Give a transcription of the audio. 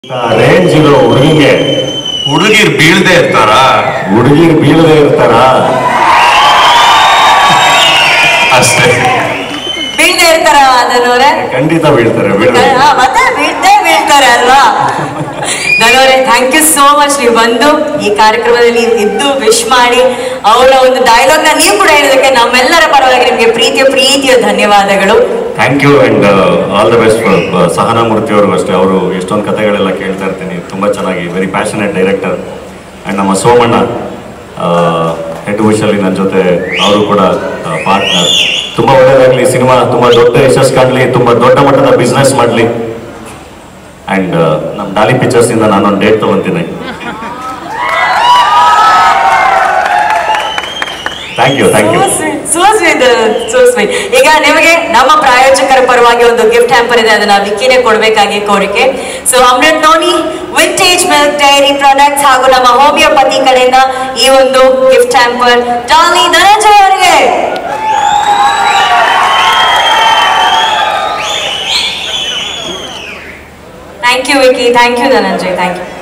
range ಇರೋ ಹುಡುಗಿಗೆ ಹುಡುಗಿರ್ ಬೀಳ್ದೆ ಇರ್ತಾರ ಹುಡುಗಿರ್ ಬೀಳದೆ ಇರ್ತಾರ ಅಷ್ಟೇ ಬೀಳ್ದೆ ಇರ್ತಾರ ಅದನ್ನೋರೆ ಖಂಡಿತ ಬೀಳ್ತಾರೆ ಬೀಳ್ತಾರೆ ಹಾ, ಮತ್ತೆ ಬೀಳ್ದೇ ಬೀಳ್ತಾರೆ ಅಲ್ವಾ ನನ್ನವರೇ ಥ್ಯಾಂಕ್ ಯು ಸೋ ಮಚ್ ನೀವು ಬಂದು ಈ ಕಾರ್ಯಕ್ರಮದಲ್ಲಿ ಇದ್ದು ವಿಶ್ ಮಾಡಿ ಅವರ ಒಂದು ಡೈಲಾಗ್ ನ ನೀವು ಕೂಡ ಹೇಳಿದಕ್ಕೆ ನಮ್ಮೆಲ್ಲರ ಪರವಾಗಿ ನಿಮಗೆ ಪ್ರೀತಿಯ ಪ್ರೀತಿಯ ಧನ್ಯವಾದಗಳು thank you and all the best Sahana Murthy ಅವರು ಅಷ್ಟೇ ಅವರು ಎಷ್ಟೊಂದು ಕಥೆಗಳೆಲ್ಲ ಕೇಳ್ತಾ ಇರ್ತೀನಿ ತುಂಬ ಚೆನ್ನಾಗಿ ವೆರಿ ಪ್ಯಾಷನೇಟ್ ಡೈರೆಕ್ಟರ್ ಆ್ಯಂಡ್ ನಮ್ಮ ಸೋಮಣ್ಣ ಹೆಡ್ ವಿಷಲ್ಲಿ ನನ್ನ ಜೊತೆ ಅವರು ಕೂಡ ಪಾರ್ಟ್ನರ್ ತುಂಬ ಒಳ್ಳೆಯದಾಗಲಿ ಸಿನಿಮಾ ತುಂಬ ದೊಡ್ಡ ಯಶಸ್ಸು ಕಾಣಲಿ ತುಂಬ ದೊಡ್ಡ ಮಟ್ಟದ ಬಿಸ್ನೆಸ್ ಮಾಡಲಿ ಆ್ಯಂಡ್ ನಮ್ಮ ಡಾಲಿ ಪಿಕ್ಚರ್ಸಿಂದ ನಾನೊಂದು ಡೇಟ್ ತೊಗೊತೀನಿ thank you thank you so sweet so sweet ಈಗ ನಿಮಗೆ ನಮ್ಮ ಪ್ರಾಯೋಜಕರ ಪರವಾಗಿ ಒಂದು ಗಿಫ್ಟ್ ಹ್ಯಾಂಪರ್ ಇದೆ ಅದನ್ನ ವಿಕ್ಕಿನೇ ಕೊಡಬೇಕಾಗಿ ಕೋರಿಕೆ so Amrut noni vintage milk dairy products ಹಾಗೂ ನಮ್ಮ ಹೋಮಿಯೋಪತಿ ಕಡೆಯಿಂದ ಈ ಒಂದು ಗಿಫ್ಟ್ ಹ್ಯಾಂಪರ್ ಡಾಲಿ ಧನಂಜಯ ಅವರಿಗೆ thank you Vicky thank you Dhananjay thank you